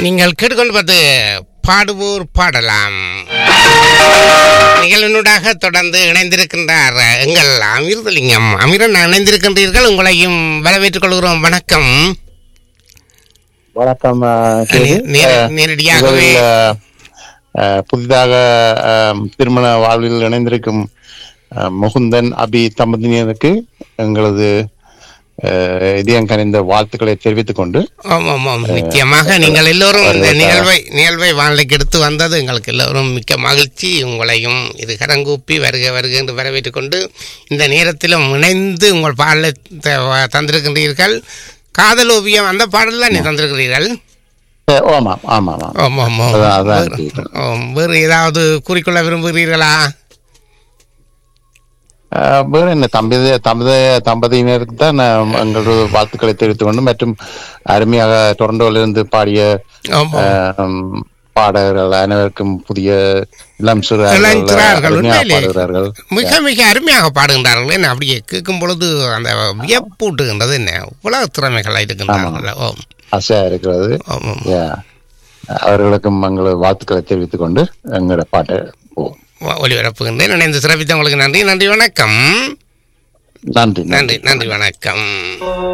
நீங்கள் கேட்டுக்கொண்டு பார்த்து பாடுவோர் பாடலாம் நிகழ்வினூடாக தொடர்ந்து இணைந்திருக்கின்றார் எங்கள் அமிர்தலிங்கம் அமிரன் இணைந்திருக்கின்றீர்கள் உங்களையும் வரவேற்றுக் கொள்கிறோம் வணக்கம் வணக்கம் அஹ், கேது. நே- நேர- அஹ், நேரடியாகவே முதலில், அஹ், அஹ், புதிதாக அஹ், திருமண வாழ்வில் இணைந்திருக்கும் அஹ், முகுந்தன் அபி தம்பதியினருக்கு எங்களது அஹ், இதயம் கனிந்த வாழ்த்துக்களை தெரிவித்துக் கொண்டு ஆமாம் ஆமாம் நிச்சயமாக நீங்கள் எல்லோரும் இந்த வருவதா? நிகழ்வை நிகழ்வை வானிலைக்கு எடுத்து வந்தது எங்களுக்கு எல்லோரும் மிக்க மகிழ்ச்சி உங்களையும் இது கரங்கூப்பி வருக வருக என்று வரவேற்றுக் கொண்டு இந்த நேரத்திலும் இணைந்து உங்கள் பாடலை த- தந்திருக்கின்றீர்கள் காதல் ஓவியம் அந்த பாடல் தான் நீ தந்திருக்கிறீர்கள் அஹ், ஆமாம் ஆமாம் ஆமாம் ஆமாம் ஆமாம் அதான், அதான் வேறு- இருக்கு. ஆம், வேறு ஏதாவது கூறிக்கொள்ள விரும்புகிறீர்களா அஹ், வேற என்ன தம்பதி தம்பதி தம்பதியினருக்கு தான் நான் எங்களது வாழ்த்துக்களை தெரிவித்துக் கொண்டு மற்றும் அருமையாக டொரண்டோவிலிருந்து பாடிய ஆமாம் அஹ், பாடகர்கள் அனைவருக்கும் புதிய இளம் சிறார்கள் இளைஞர்கள் அருமையாக உண்மையிலே பாடுகிறார்கள் மிக மிக அருமையாக பாடுகின்றார்கள் என்ன அப்படியே கேட்கும் பொழுது அந்த வியப்பூட்டுகின்றது என்ன இவ்வளவு திறமைகளாக இருக்கின்றார்கள் ஓம் ஆசையா இருக்கிறது ஆமாம் Yeah. அவர்களுக்கும் எங்களது வாழ்த்துக்களை தெரிவித்துக் கொண்டு எங்களோட பாட்டை போவோம் ஒளிபரப்புகின்றேன் இணைந்து சிறப்பித்த உங்களுக்கு நன்றி நன்றி வணக்கம் நன்றி நன்றி நன்றி வணக்கம்